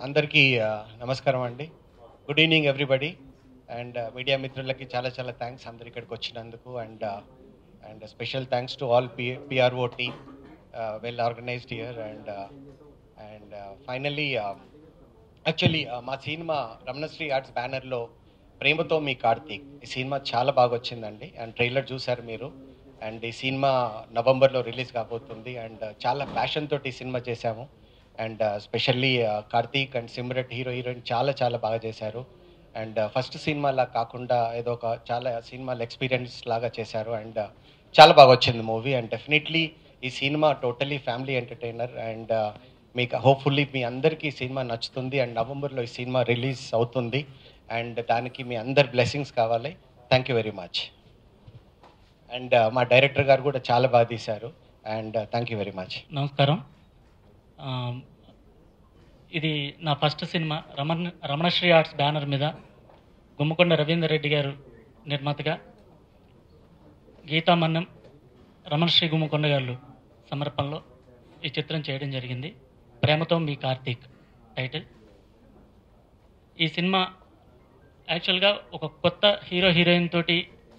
అందరికీ ఆ, నమస్కారం అండి good evening everybody and media మిత్రులకి చాలా చాలా థ్యాంక్స్ అందరు ఇక్కడికి వచ్చినందుకు and and special thanks to all P PRO team well organised year and and finally actually మా సినిమా రమణశ్రీ ఆర్ట్స్ బ్యానర్లో ప్రేమతో మీ కార్తీక్ ఈ సినిమా చాలా బాగా వచ్చిందండి అండ్ ట్రైలర్ చూశారు మీరు అండ్ ఈ సినిమా నవంబర్లో రిలీజ్ కాబోతుంది అండ్ చాలా ప్యాషన్ తోటి ఈ సినిమా చేశాము and specially Karthik and Simrat hero heroine చాలా చాలా బాగా చేశారు అండ్ ఫస్ట్ సినిమాలా కాకుండా ఏదో ఒక చాలా సినిమాల ఎక్స్పీరియన్స్ లాగా చేశారు అండ్ చాలా బాగా వచ్చింది మూవీ అండ్ డెఫినెట్లీ ఈ cinema totally family entertainer and మీకు హోప్ఫుల్లీ మీ అందరికీ ఈ సినిమా నచ్చుతుంది అండ్ నవంబర్లో ఈ సినిమా రిలీజ్ అవుతుంది అండ్ దానికి మీ అందరి బ్లెస్సింగ్స్ కావాలి thank you very much and మా డైరెక్టర్ గారు కూడా చాలా బాగా తీశారు and thank you very much నమస్కారం ఆ, ఇది నా first cinema Ramana Ramanasri arts banner మీద గుమ్మకొండ రవీందర్ రెడ్డి గారు నిర్మాతగా గీతామన్నం రమణశ్రీ గుమ్మకొండ గారు సమర్పణలో ఈ చిత్రం చేయడం జరిగింది ప్రేమతో మీ కార్తీక్ టైటిల్ ఈ సినిమా యాక్చువల్గా ఒక కొత్త హీరో హీరోయిన్ తోటి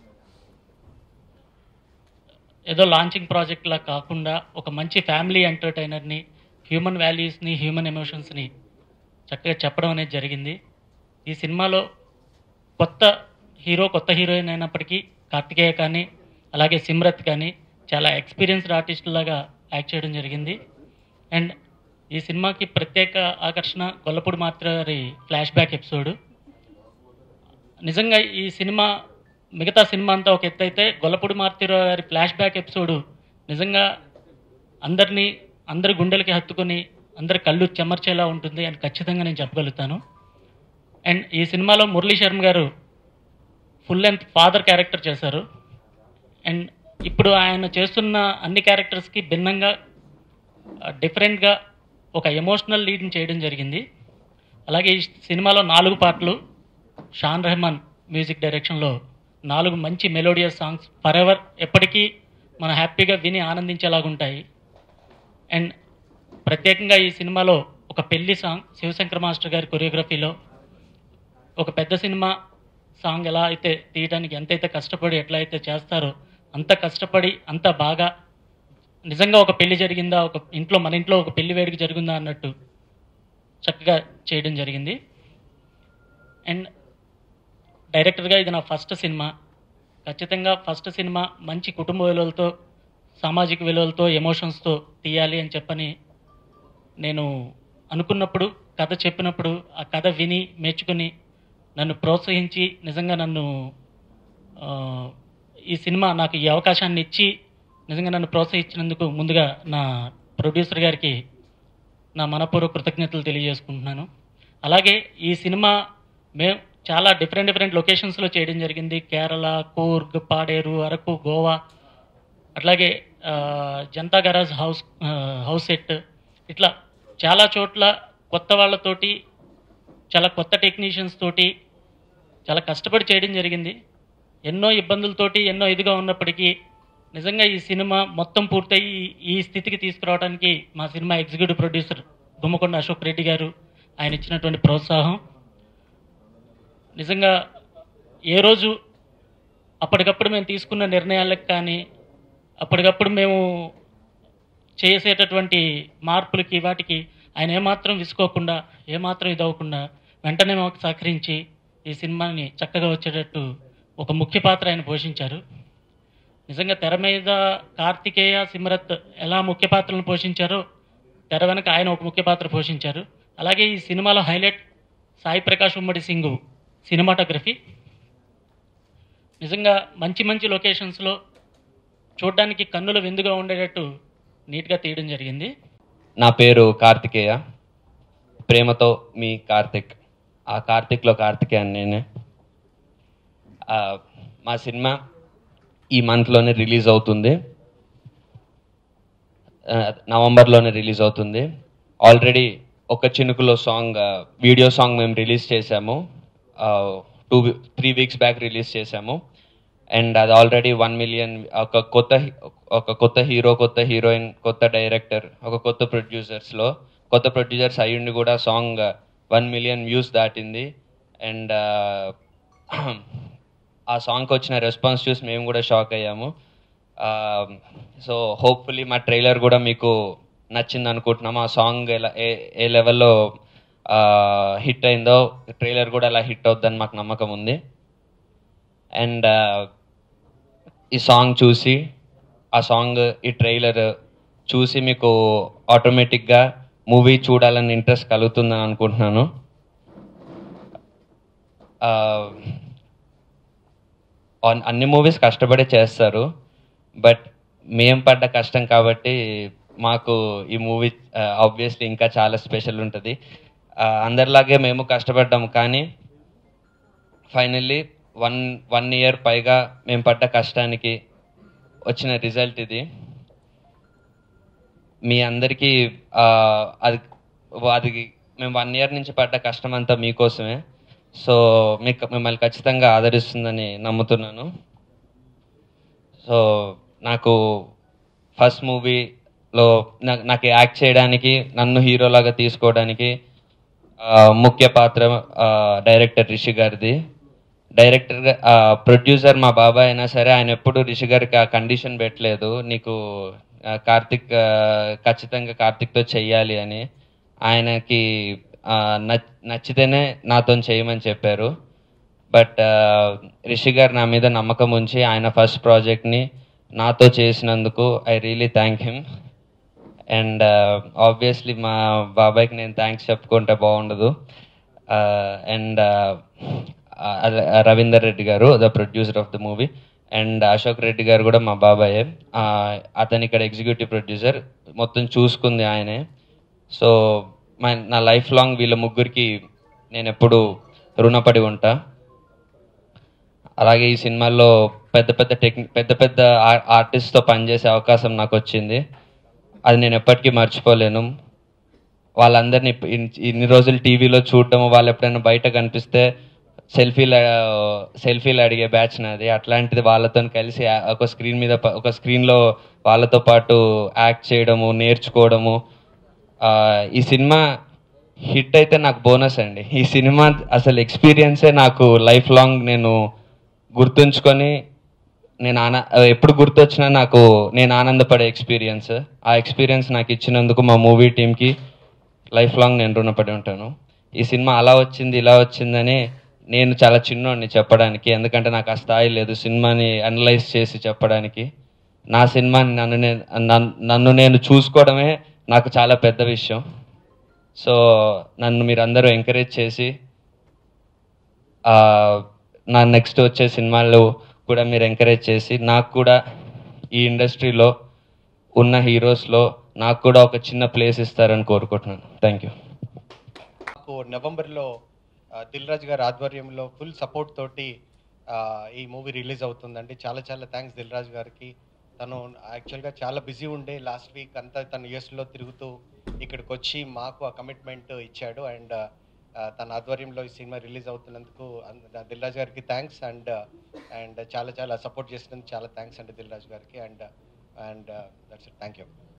ఏదో లాంచింగ్ ప్రాజెక్ట్ లా కాకుండా ఒక మంచి ఫ్యామిలీ ఎంటర్టైనర్ని హ్యూమన్ వాల్యూస్ని హ్యూమన్ ఎమోషన్స్ని చక్కగా చెప్పడం అనేది జరిగింది ఈ సినిమాలో కొత్త హీరో కొత్త హీరోయిన్ అయినప్పటికీ కార్తికేయ కానీ అలాగే సిమ్రత్ కానీ చాలా ఎక్స్పీరియన్స్డ్ ఆర్టిస్ట్ లాగా యాక్ట్ చేయడం జరిగింది అండ్ ఈ సినిమాకి ప్రత్యేక ఆకర్షణ గొల్లపూడి మాత్ర గారి ఫ్లాష్ బ్యాక్ ఎపిసోడ్ నిజంగా ఈ సినిమా మిగతా సినిమా అంతా ఒక ఎత్తు అయితే గొల్లపూడి మారుతిరావు గారి ఫ్లాష్ బ్యాక్ ఎపిసోడ్ నిజంగా అందరినీ అందరి గుండెలకి హత్తుకొని అందరి కళ్ళు చెమర్చేలా ఉంటుంది అని ఖచ్చితంగా నేను చెప్పగలుగుతాను అండ్ ఈ సినిమాలో Murali Sharma garu full length father character చేశారు అండ్ ఇప్పుడు ఆయన చేస్తున్న అన్ని క్యారెక్టర్స్కి భిన్నంగా డిఫరెంట్గా ఒక ఎమోషనల్ లీడ్ని చేయడం జరిగింది అలాగే ఈ సినిమాలో నాలుగు పాటలు షాన్ రెహమాన్ మ్యూజిక్ డైరెక్షన్లో నాలుగు మంచి మెలోడియస్ సాంగ్స్ ఫర్ ఎవర్ ఎప్పటికీ మనం హ్యాపీగా విని ఆనందించేలాగుంటాయి అండ్ ప్రత్యేకంగా ఈ సినిమాలో ఒక పెళ్లి సాంగ్ శివశంకర్ మాస్టర్ గారి కొరియోగ్రఫీలో ఒక పెద్ద సినిమా సాంగ్ ఎలా అయితే తీయడానికి ఎంతైతే కష్టపడి ఎట్లా అయితే చేస్తారో అంత కష్టపడి అంత బాగా నిజంగా ఒక పెళ్లి జరిగిందా ఒక ఇంట్లో మన ఇంట్లో ఒక పెళ్లి వేడుక జరిగిందా అన్నట్టు చక్కగా చేయడం జరిగింది అండ్ డైరెక్టర్గా ఇది నా ఫస్ట్ సినిమా ఖచ్చితంగా ఫస్ట్ సినిమా మంచి కుటుంబ విలువలతో సామాజిక విలువలతో ఎమోషన్స్తో తీయాలి అని చెప్పని నేను అనుకున్నప్పుడు కథ చెప్పినప్పుడు ఆ కథ విని మెచ్చుకొని నన్ను ప్రోత్సహించి నిజంగా నన్ను ఆ, ఈ సినిమా నాకు ఈ అవకాశాన్ని ఇచ్చి నిజంగా నన్ను ప్రోత్సహించినందుకు ముందుగా నా ప్రొడ్యూసర్ గారికి నా మనపూర్వక కృతజ్ఞతలు తెలియజేసుకుంటున్నాను అలాగే ఈ సినిమా మేము చాలా డిఫరెంట్ డిఫరెంట్ లొకేషన్స్లో చేయడం జరిగింది కేరళ కూర్గ్ పాడేరు అరకు గోవా అట్లాగే ఆ, జనతా గరాజ్ హౌస్ ఆ, హౌస్ సెట్ ఇట్లా చాలా చోట్ల కొత్త వాళ్ళతోటి చాలా కొత్త టెక్నీషియన్స్ తోటి చాలా కష్టపడి చేయడం జరిగింది ఎన్నో ఇబ్బందులతోటి ఎన్నో ఇదిగా ఉన్నప్పటికీ నిజంగా ఈ సినిమా మొత్తం పూర్తయి ఈ- ఈ స్థితికి తీసుకురావడానికి మా cinema executive producer Gummakonda Ashok Reddy garu ఆయన ఇచ్చినటువంటి ప్రోత్సాహం నిజంగా ఏ రోజు అప్పటికప్పుడు మేము తీసుకున్న నిర్ణయాలకు కానీ అప్పటికప్పుడు మేము చేసేటటువంటి మార్పులకి వాటికి ఆయన ఏమాత్రం విసుకోకుండా ఏమాత్రం ఇదవ్వకుండా వెంటనే మాకు సహకరించి ఈ సినిమాని చక్కగా వచ్చేటట్టు ఒక ముఖ్య పాత్ర ఆయన పోషించారు నిజంగా తెర మీద కార్తికేయ సిమరత్ ఎలా ముఖ్య పాత్రలను పోషించారో తెర వెనక ఆయన ఒక ముఖ్య పాత్ర పోషించారు అలాగే ఈ సినిమాలో హైలైట్ సాయి ప్రకాష్ ఉమ్మడి సింగు సినిమాటోగ్రఫీ నిజంగా మంచి మంచి లొకేషన్స్లో చూడడానికి కన్నుల విందుగా ఉండేటట్టు నీట్గా తీయడం జరిగింది నా పేరు కార్తికేయ ప్రేమతో మీ కార్తిక్ ఆ కార్తిక్లో కార్తికేయ అని నేనే ఆ, మా సినిమా ఈ మంత్లోనే రిలీజ్ అవుతుంది ఆ, నవంబర్లోనే రిలీజ్ అవుతుంది ఆల్రెడీ ఒక చినుకులో సాంగ్ ఆ, వీడియో సాంగ్ మేము రిలీజ్ చేశాము two three weeks back release చేశాము అండ్ అది ఆల్రెడీ వన్ మిలియన్ ఒక కొత్త ఒక కొత్త హీరో కొత్త హీరోయిన్ కొత్త డైరెక్టర్ ఒక కొత్త ప్రొడ్యూసర్స్లో కొత్త ప్రొడ్యూసర్స్ అయ్యుండి కూడా సాంగ్ వన్ మిలియన్ వ్యూస్ దాటింది అండ్ ఆ సాంగ్కి వచ్చిన రెస్పాన్స్ చూసి మేము కూడా షాక్ అయ్యాము సో హోప్ఫుల్లీ మా ట్రైలర్ కూడా మీకు నచ్చింది అనుకుంటున్నాము ఆ సాంగ్ ఎలా ఏ ఏ లెవెల్లో హిట్ అయిందో ట్రైలర్ కూడా అలా హిట్ అవుద్దని మాకు నమ్మకం ఉంది అండ్ ఈ సాంగ్ చూసి ఆ సాంగ్ ఈ ట్రైలర్ చూసి మీకు ఆటోమేటిక్గా మూవీ చూడాలని ఇంట్రెస్ట్ కలుగుతుందని అనుకుంటున్నాను ఆ, ఆన్- అన్ని మూవీస్ కష్టపడే చేస్తారు బట్ మేం పడ్డ కష్టం కాబట్టి మాకు ఈ మూవీ ఆబ్వియస్లీ ఇంకా చాలా స్పెషల్ ఉంటుంది అందరిలాగే మేము కష్టపడ్డాం కానీ ఫైనల్లీ వన్ వన్ ఇయర్ పైగా మేము పడ్డ కష్టానికి వచ్చిన రిజల్ట్ ఇది మీ అందరికీ ఆ, అది అది మేము వన్ ఇయర్ నుంచి పడ్డ కష్టం అంతా మీకోసమే సో మీకు మిమ్మల్ని ఖచ్చితంగా ఆదరిస్తుందని నమ్ముతున్నాను సో నాకు ఫస్ట్ మూవీలో నాకు నాకు యాక్ట్ చేయడానికి నన్ను హీరోలాగా తీసుకోవడానికి ఆ, ముఖ్య పాత్ర ఆ, డైరెక్టర్ రిషి గారిది డైరెక్టర్ ప్రొడ్యూసర్ మా బాబాయ్ అయినా సరే ఆయన ఎప్పుడు రిషి గారికి ఆ కండిషన్ పెట్టలేదు నీకు ఆ, కార్తిక్ ఆ, ఖచ్చితంగా కార్తిక్తో చెయ్యాలి అని ఆయనకి ఆ, నచ్- నచ్చితేనే నాతో చేయమని చెప్పారు బట్ రిషి గారు నా మీద నమ్మకం ఉంచి ఆయన ఫస్ట్ ప్రాజెక్ట్ని నాతో చేసినందుకు I really thank him and obviously మా బాబాయ్కి నేను థ్యాంక్స్ చెప్పుకుంటే బాగుండదు and Ravinder Reddy garu the producer of the movie and Ashok Reddy garu కూడా మా బాబాయే Uh, అతను ఇక్కడ ఎగ్జిక్యూటివ్ ప్రొడ్యూసర్ మొత్తం చూసుకుంది ఆయనే సో మా నా లైఫ్ లాంగ్ వీళ్ళ ముగ్గురికి నేను ఎప్పుడు రుణపడి ఉంటా అలాగే ఈ సినిమాల్లో పెద్ద పెద్ద టెక్ని పెద్ద పెద్ద ఆర్టిస్ట్తో పనిచేసే అవకాశం నాకు వచ్చింది అది నేను ఎప్పటికీ మర్చిపోలేను వాళ్ళందరినీ ఇప్- ఇన్- ఇన్ని రోజులు టీవీలో చూడటం వాళ్ళు ఎప్పుడైనా బయట కనిపిస్తే సెల్ఫీలు సెల్ఫీలు అడిగే బ్యాచ్ నాది అట్లాంటిది వాళ్ళతో కలిసి ఆ- ఒక స్క్రీన్ మీద ప- ఒక స్క్రీన్లో వాళ్ళతో పాటు యాక్ట్ చేయడము నేర్చుకోవడము ఆ, ఈ సినిమా హిట్ అయితే నాకు బోనస్ అండి ఈ సినిమా అసలు ఎక్స్పీరియన్సే నాకు లైఫ్ లాంగ్ నేను గుర్తుంచుకొని నేను ఆన ఎప్పుడు గుర్తొచ్చినా నాకు నేను ఆనందపడే ఎక్స్పీరియన్స్ ఆ ఎక్స్పీరియన్స్ నాకు ఇచ్చినందుకు మా మూవీ టీంకి లైఫ్ లాంగ్ నేను రుణపడి ఉంటాను ఈ సినిమా అలా వచ్చింది ఇలా వచ్చిందని నేను చాలా చిన్నోడిని చెప్పడానికి ఎందుకంటే నాకు ఆ స్థాయి లేదు సినిమాని అనలైజ్ చేసి చెప్పడానికి నా సినిమాని నన్ను నేను నన్ను- నన్ను నేను చూసుకోవడమే నాకు చాలా పెద్ద విషయం సో నన్ను మీరందరూ ఎంకరేజ్ చేసి ఆ, నా నెక్స్ట్ వచ్చే సినిమాలు కూడా మీరు ఎంకరేజ్ చేసి నాకు కూడా ఈ ఇండస్ట్రీలో ఉన్న హీరోస్లో నాకు కూడా ఒక చిన్న ప్లేస్ ఇస్తారని కోరుకుంటున్నాను థ్యాంక్ యూ మాకు నవంబర్లో ఆ, దిల్ రాజు గారి ఆధ్వర్యంలో ఫుల్ సపోర్ట్ తోటి ఆ, ఈ మూవీ రిలీజ్ అవుతుందండి చాలా చాలా థ్యాంక్స్ దిల్ రాజు గారికి తను యాక్చువల్గా చాలా బిజీ ఉండే లాస్ట్ వీక్ అంతా తను యూఎస్లో తిరుగుతూ ఇక్కడికి వచ్చి మాకు ఆ కమిట్మెంట్ ఇచ్చాడు అండ్ తన ఆధ్వర్యంలో ఈ సినిమా రిలీజ్ అవుతున్నందుకు అంద- దిల్ రాజు గారికి థ్యాంక్స్ అండ్ అండ్ చాలా చాలా సపోర్ట్ చేసినందుకు చాలా థ్యాంక్స్ అండి దిల్ రాజు గారికి and and that's thank you